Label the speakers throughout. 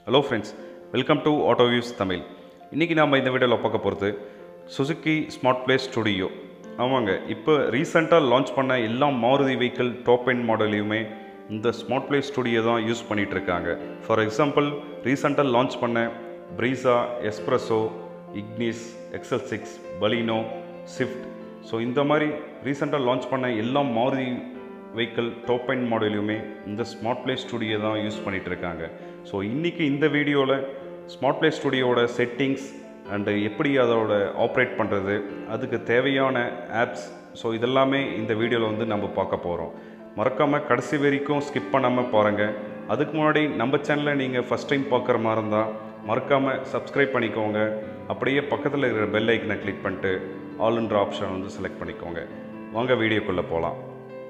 Speaker 1: hello friends welcome to auto views Tamil இன்றைக்கி நாம் இந்த வீடியோவில் பார்க்க போகிறது சுசுக்கி ஸ்மார்ட் பிளே ஸ்டுடியோ ஆமாங்க இப்போ ரீசெண்டாக லான்ச் பண்ண எல்லா மாருதி வெஹிக்கிள் டாப் எண்ட் மாடலையுமே இந்த ஸ்மார்ட் பிளே ஸ்டுடியோ தான் யூஸ் பண்ணிகிட்டு இருக்காங்க ஃபார் எக்ஸாம்பிள் ரீசெண்டாக லான்ச் பண்ண Brezza Espresso Ignis XL six Baleno Swift so இந்த மாதிரி ரீசெண்டாக லான்ச் பண்ண எல்லா மாருதி வெஹிக்கிள் டாப் எண்ட் மாடலையுமே இந்த ஸ்மார்ட் பிளே ஸ்டுடியோ தான் யூஸ் பண்ணிகிட்டு இருக்காங்க ஸோ இன்றைக்கி இந்த வீடியோவில் ஸ்மார்ட் பிளே ஸ்டுடியோட செட்டிங்ஸ் அண்டு எப்படி அதோட ஆப்ரேட் பண்ணுறது அதுக்கு தேவையான ஆப்ஸ் ஸோ இதெல்லாமே இந்த வீடியோவில் வந்து நம்ம பார்க்க போகிறோம் மறக்காமல் கடைசி வரைக்கும் ஸ்கிப் பண்ணாமல் பாருங்கள் அதுக்கு முன்னாடி நம்ம சேனலை நீங்கள் ஃபஸ்ட் டைம் பார்க்குற மாதிரி இருந்தால் மறக்காமல் சப்ஸ்கிரைப் பண்ணிக்கோங்க அப்படியே பக்கத்தில் இருக்கிற பெல் ஐக்கனை கிளிக் பண்ணிட்டு ஆல்ன்ற ஆப்ஷன் வந்து செலக்ட் பண்ணிக்கோங்க வாங்க வீடியோக்குள்ளே போகலாம்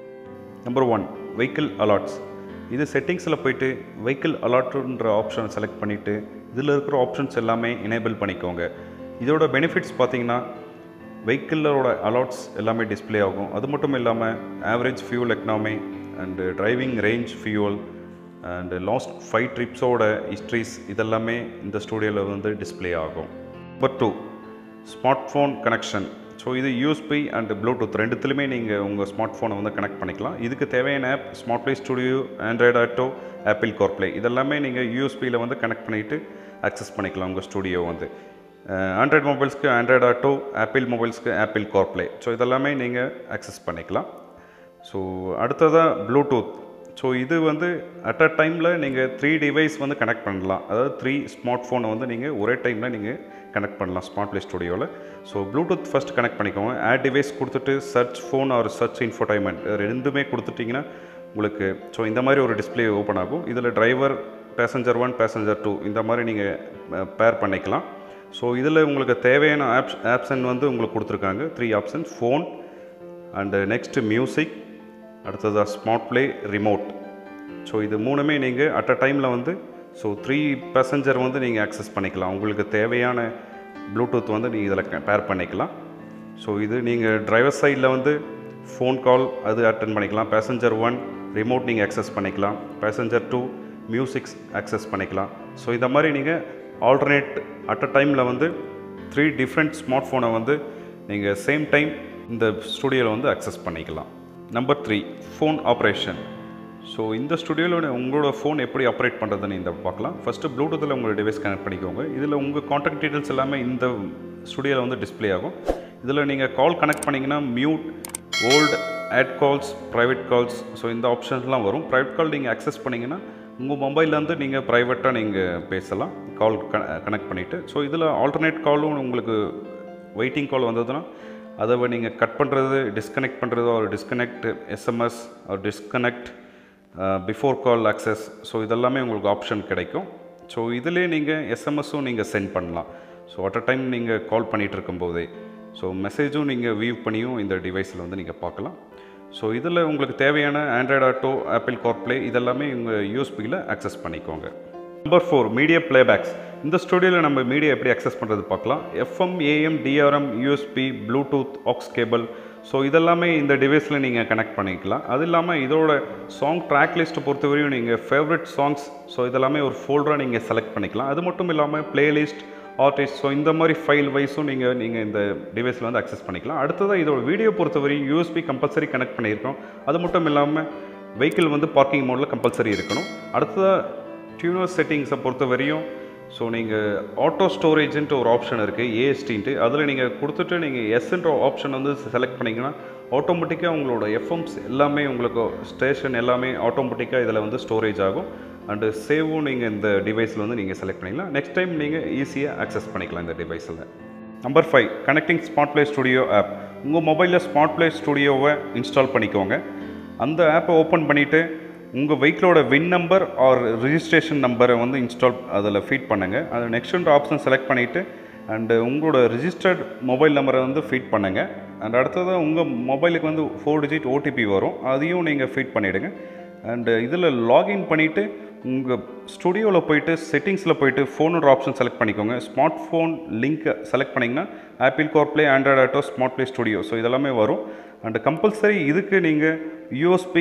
Speaker 1: நம்பர் ஒன் வெஹிக்கிள் அலாட்ஸ் இது செட்டிங்ஸில் போயிட்டு வெஹிக்கிள் அலாட்டுன்ற ஆப்ஷனை செலக்ட் பண்ணிவிட்டு இதில் இருக்கிற ஆப்ஷன்ஸ் எல்லாமே எனேபிள் பண்ணிக்கோங்க இதோட பெனிஃபிட்ஸ் பார்த்தீங்கன்னா வெஹிக்கிளோட அலாட்ஸ் எல்லாமே டிஸ்ப்ளே ஆகும் அது மட்டும் இல்லாமல் average fuel economy and driving range fuel and last five ட்ரிப்ஸோட ஹிஸ்ட்ரிஸ் இதெல்லாமே இந்த ஸ்டூடியோவில் வந்து டிஸ்ப்ளே ஆகும் number two smart phone connection so இது யூஎஸ்பி அண்ட் ப்ளூடூத் ரெண்டுத்துலையுமே நீங்கள் உங்கள் ஸ்மார்ட் ஃபோனை வந்து கனெக்ட் பண்ணிக்கலாம் இதுக்கு தேவையான app smart play studio Android auto Apple CarPlay இதெல்லாமே நீங்கள் யூஎஸ்பியில் வந்து கனெக்ட் பண்ணிவிட்டு அக்சஸ் பண்ணிக்கலாம் உங்கள் ஸ்டுடியோ வந்து ஆண்ட்ராய்டு மொபைல்ஸ்க்கு ஆண்ட்ராய்டு ஆட்டோ ஆப்பிள் மொபைல்ஸ்க்கு ஆப்பிள் கார்ப்ளே ஸோ இதெல்லாமே நீங்கள் அக்சஸ் பண்ணிக்கலாம் ஸோ அடுத்ததாக ப்ளூடூத் ஸோ இது வந்து அட் அ டைமில் நீங்கள் த்ரீ டிவைஸ் வந்து கனெக்ட் பண்ணலாம் அதாவது த்ரீ ஸ்மார்ட் ஃபோனை வந்து நீங்கள் ஒரே டைமில் நீங்கள் கனெக்ட் பண்ணலாம் ஸ்மார்ட் ப்ளே ஸ்டுடியோவில் ஸோ ப்ளூடூத் ஃபஸ்ட் கனெக்ட் பண்ணிக்கோங்க ஆட் டிவைஸ் கொடுத்துட்டு search phone or search infotainment ரெண்டுமே கொடுத்துட்டிங்கன்னா உங்களுக்கு ஸோ இந்த மாதிரி ஒரு டிஸ்பிளே ஓப்பன் ஆகும் இதில் driver passenger one passenger two இந்த மாதிரி நீங்கள் பேர் பண்ணிக்கலாம் ஸோ இதில் உங்களுக்கு தேவையான ஆப்ஸ் ஆப்ஷன் வந்து உங்களுக்கு கொடுத்துருக்காங்க three option phone and next music அடுத்ததாக ஸ்மார்ட் ப்ளே ரிமோட் ஸோ இது மூணுமே நீங்கள் அட் அ டைமில் வந்து ஸோ த்ரீ பேசஞ்சர் வந்து நீங்கள் அக்சஸ் பண்ணிக்கலாம் உங்களுக்கு தேவையான ப்ளூடூத் வந்து நீங்கள் இதில் பேர் பண்ணிக்கலாம் ஸோ இது நீங்கள் டிரைவர் சைடில் வந்து ஃபோன் கால் அது அட்டன் பண்ணிக்கலாம் பேசஞ்சர் ஒன் ரிமோட் நீங்கள் அக்சஸ் பண்ணிக்கலாம் பேசஞ்சர் டூ மியூசிக்ஸ் அக்சஸ் பண்ணிக்கலாம் ஸோ இந்த மாதிரி நீங்கள் ஆல்டர்னேட் அட் அ டைமில் வந்து த்ரீ டிஃப்ரெண்ட் ஸ்மார்ட் ஃபோனை வந்து நீங்கள் சேம் டைம் இந்த ஸ்டுடியோவில் வந்து அக்சஸ் பண்ணிக்கலாம் number three phone operation so இந்த ஸ்டுடியோவில் உங்களோட ஃபோன் எப்படி ஆப்ரேட் பண்ணுறதுன்னு இந்த பார்க்கலாம் ஃபஸ்ட்டு ப்ளூடூத்தில் உங்களோட டிவைஸ் கனெக்ட் பண்ணிக்கோங்க இதில் உங்கள் காண்டாக்ட் டீட்டெயில்ஸ் எல்லாமே இந்த ஸ்டுடியோவில் வந்து டிஸ்ப்ளே ஆகும் இதில் நீங்கள் கால் கனெக்ட் பண்ணிங்கன்னா mute hold add calls private calls so இந்த ஆப்ஷன்ஸ்லாம் வரும் ப்ரைவேட் கால் நீங்கள் அக்சஸ் பண்ணிங்கன்னா உங்கள் மொபைல்லேருந்து நீங்கள் ப்ரைவேட்டாக நீங்கள் பேசலாம் கால் கனெக்ட் பண்ணிவிட்டு ஸோ இதில் ஆல்டர்னேட் காலும் உங்களுக்கு வெயிட்டிங் கால் வந்ததுன்னா அதை நீங்கள் கட் பண்ணுறது டிஸ்கனெக்ட் பண்ணுறது ஒரு டிஸ்கனெக்ட் எஸ்எம்எஸ் ஒரு disconnect before call access so இதெல்லாமே உங்களுக்கு ஆப்ஷன் கிடைக்கும் ஸோ இதிலே நீங்கள் எஸ்எம்எஸும் நீங்கள் சென்ட் பண்ணலாம் ஸோ அட் அ டைம் நீங்கள் கால் பண்ணிகிட்டு இருக்கும்போதே ஸோ மெசேஜும் நீங்கள் வியூ பண்ணியும் இந்த டிவைஸில் வந்து நீங்கள் பார்க்கலாம் ஸோ இதில் உங்களுக்கு தேவையான ஆண்ட்ராய்டு ஆட்டோ ஆப்பிள் கார்ப்ளே இதெல்லாமே உங்கள் யூஎஸ்பியில் அக்சஸ் பண்ணிக்கோங்க நம்பர் ஃபோர் மீடியா பிளேபேக்ஸ் இந்த ஸ்டுடியோவில் நம்ம மீடியா எப்படி அக்சஸ் பண்ணுறது பார்க்கலாம் FM AM DRM USB Bluetooth aux cable so இதெல்லாமே இந்த டிவைஸில் நீங்கள் கனெக்ட் பண்ணிக்கலாம் அது இல்லாமல் இதோட சாங் ட்ராக் லிஸ்ட்டை பொறுத்தவரையும் நீங்கள் ஃபேவரட் சாங்ஸ் ஸோ இதெல்லாமே ஒரு ஃபோல்டராக நீங்கள் செலக்ட் பண்ணிக்கலாம் அது மட்டும் இல்லாமல் பிளேலிஸ்ட் ஆர்டிஸ்ட் ஸோ இந்த மாதிரி ஃபைல் வைஸும் நீங்கள் நீங்கள் இந்த டிவைஸில் வந்து அக்சஸ் பண்ணிக்கலாம் அடுத்ததாக இதோட வீடியோ பொறுத்தவரை யூஎஸ்பி கம்பல்சரி கனெக்ட் பண்ணியிருக்கோம் அது மட்டும் இல்லாமல் வெஹிக்கிள் வந்து பார்க்கிங் மோடில் கம்பல்சரி இருக்கணும் அடுத்ததாக டியூனர் செட்டிங்ஸை பொறுத்த வரையும் ஸோ நீங்கள் ஆட்டோ ஸ்டோரேஜ்ன்ட்டு ஒரு ஆப்ஷன் இருக்குது ஏஎஸ்டின்ட்டு அதில் நீங்கள் கொடுத்துட்டு நீங்கள் எஸ்ன்ற ஆப்ஷன் வந்து செலக்ட் பண்ணிங்கன்னா ஆட்டோமேட்டிக்காக உங்களோட எஃப்எம்ஸ் எல்லாமே உங்களுக்கு ஸ்டேஷன் எல்லாமே ஆட்டோமேட்டிக்காக இதில் வந்து ஸ்டோரேஜ் ஆகும் அண்டு சேவும் நீங்கள் இந்த டிவைஸில் வந்து நீங்கள் செலக்ட் பண்ணிக்கலாம் நெக்ஸ்ட் டைம் நீங்கள் ஈஸியாக அக்சஸ் பண்ணிக்கலாம் இந்த டிவைஸில் number five connecting smart play studio app உங்கள் மொபைலில் ஸ்மார்ட் ப்ளே ஸ்டுடியோவை இன்ஸ்டால் பண்ணிக்கோங்க அந்த ஆப்பை ஓப்பன் பண்ணிவிட்டு உங்கள் வெஹிக்கிளோட வின் நம்பர் ஆர் ரிஜிஸ்ட்ரேஷன் நம்பரை வந்து இன்ஸ்டால் அதில் ஃபீட் பண்ணுங்கள் அது நெக்ஸ்ட்ன்ற ஆப்ஷன் செலக்ட் பண்ணிவிட்டு அண்டு உங்களோட ரிஜிஸ்டர்ட் மொபைல் நம்பரை வந்து ஃபீட் பண்ணுங்கள் அண்ட் அடுத்ததாக உங்கள் மொபைலுக்கு வந்து ஃபோர் டிஜிட் ஓடிபி வரும் அதையும் நீங்கள் ஃபீட் பண்ணிவிடுங்க அண்டு இதில் லாகின் பண்ணிவிட்டு உங்கள் ஸ்டுடியோவில் போயிட்டு செட்டிங்ஸில் போயிட்டு ஃபோனோட ஆப்ஷன் செலக்ட் பண்ணிக்கோங்க ஸ்மார்ட் ஃபோன் லிங்க்கை செலக்ட் பண்ணிங்கன்னா Apple CarPlay Android auto smart play studio so இதெல்லாமே வரும் அண்ட் கம்பல்சரி இதுக்கு நீங்கள் யூஎஸ்பி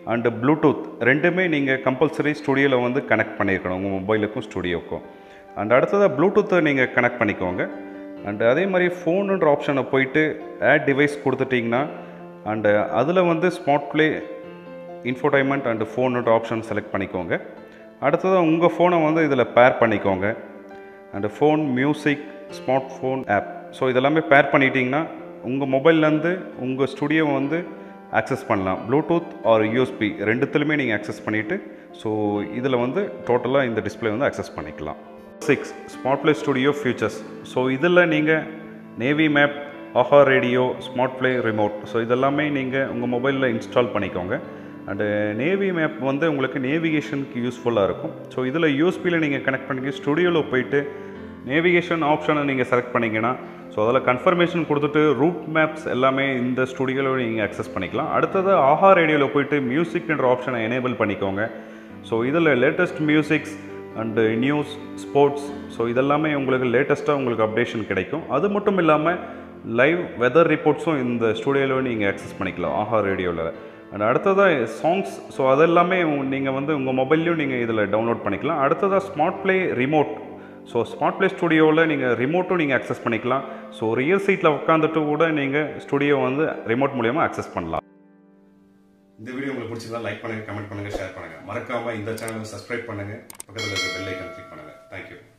Speaker 1: அண்டு ப்ளூடூத் ரெண்டுமே நீங்கள் கம்பல்சரி ஸ்டுடியோவில் வந்து கனெக்ட் பண்ணியிருக்கணும் உங்கள் மொபைலுக்கும் ஸ்டுடியோக்கும் அண்ட் அடுத்ததாக ப்ளூடூத்தை நீங்கள் கனெக்ட் பண்ணிக்கோங்க அண்டு அதே மாதிரி ஃபோனுன்ற ஆப்ஷனை போயிட்டு ஆட் டிவைஸ் கொடுத்துட்டிங்கன்னா அண்டு அதில் வந்து ஸ்மார்ட் ப்ளே இன்ஃபோடைன்மெண்ட் அண்டு ஃபோனுன்ற ஆப்ஷன் செலக்ட் பண்ணிக்கோங்க அடுத்ததாக உங்கள் ஃபோனை வந்து இதில் பேர் பண்ணிக்கோங்க and phone music smart phone app so இதெல்லாமே பேர் பண்ணிட்டீங்கன்னா உங்கள் மொபைல்லேருந்து உங்கள் ஸ்டுடியோ வந்து ஆக்சஸ் பண்ணலாம் ப்ளூடூத் ஆர் யூஎஸ்பி ரெண்டுத்துலையுமே நீங்கள் ஆக்சஸ் பண்ணிவிட்டு ஸோ இதில் வந்து டோட்டலாக இந்த டிஸ்பிளே வந்து ஆக்சஸ் பண்ணிக்கலாம் six smart play studio futures so இதில் நீங்கள் navi map aha radio smart play remote so இதெல்லாமே நீங்கள் உங்கள் மொபைலில் இன்ஸ்டால் பண்ணிக்கோங்க அண்டு நேவி மேப் வந்து உங்களுக்கு நேவிகேஷனுக்கு யூஸ்ஃபுல்லாக இருக்கும் ஸோ இதில் யூஎஸ்பியில் நீங்கள் கனெக்ட் பண்ணி ஸ்டுடியோவில் போயிட்டு நேவிகேஷன் ஆப்ஷனை நீங்கள் செலக்ட் பண்ணிங்கன்னா ஸோ அதில் கன்ஃபர்மேஷன் கொடுத்துட்டு ரூட் மேப்ஸ் எல்லாமே இந்த ஸ்டுடியோவில் நீங்கள் அக்சஸ் பண்ணிக்கலாம் அடுத்தது ஆஹா ரேடியோவில் போயிட்டு மியூசிக்ன்ற ஆப்ஷனை எனேபிள் பண்ணிக்கோங்க ஸோ இதில் latest musics and news sports so இதெல்லாமே உங்களுக்கு லேட்டஸ்ட்டாக உங்களுக்கு அப்டேஷன் கிடைக்கும் அது மட்டும் இல்லாமல் லைவ் வெதர் ரிப்போர்ட்ஸும் இந்த ஸ்டுடியோவில் நீங்கள் அக்சஸ் பண்ணிக்கலாம் ஆஹா ரேடியோவில் அண்ட் அடுத்ததாக சாங்ஸ் ஸோ அதெல்லாமே நீங்கள் வந்து உங்கள் மொபைல்லையும் நீங்கள் இதில் டவுன்லோட் பண்ணிக்கலாம் அடுத்ததாக smart play remote so smart play ஸ்டுடியோவில் நீங்கள் ரிமோட்டும் நீங்கள் அக்சஸ் பண்ணிக்கலாம் ஸோ ரியல் சீட்டில் உட்காந்துட்டு கூட நீங்கள் ஸ்டுடியோ வந்து ரிமோட் மூலியமாக அக்சஸ் பண்ணலாம்
Speaker 2: இந்த வீடியோ உங்களுக்கு பிடிச்சதா லைக் பண்ணுங்க கமெண்ட் பண்ணுங்க ஷேர் பண்ணுங்க மறக்காம இந்த சேனலை சப்ஸ்கிரைப் பண்ணுங்க பக்கத்தில் இருக்க பெல் ஐக்கன் கிளிக் பண்ணுங்க தேங்க்யூ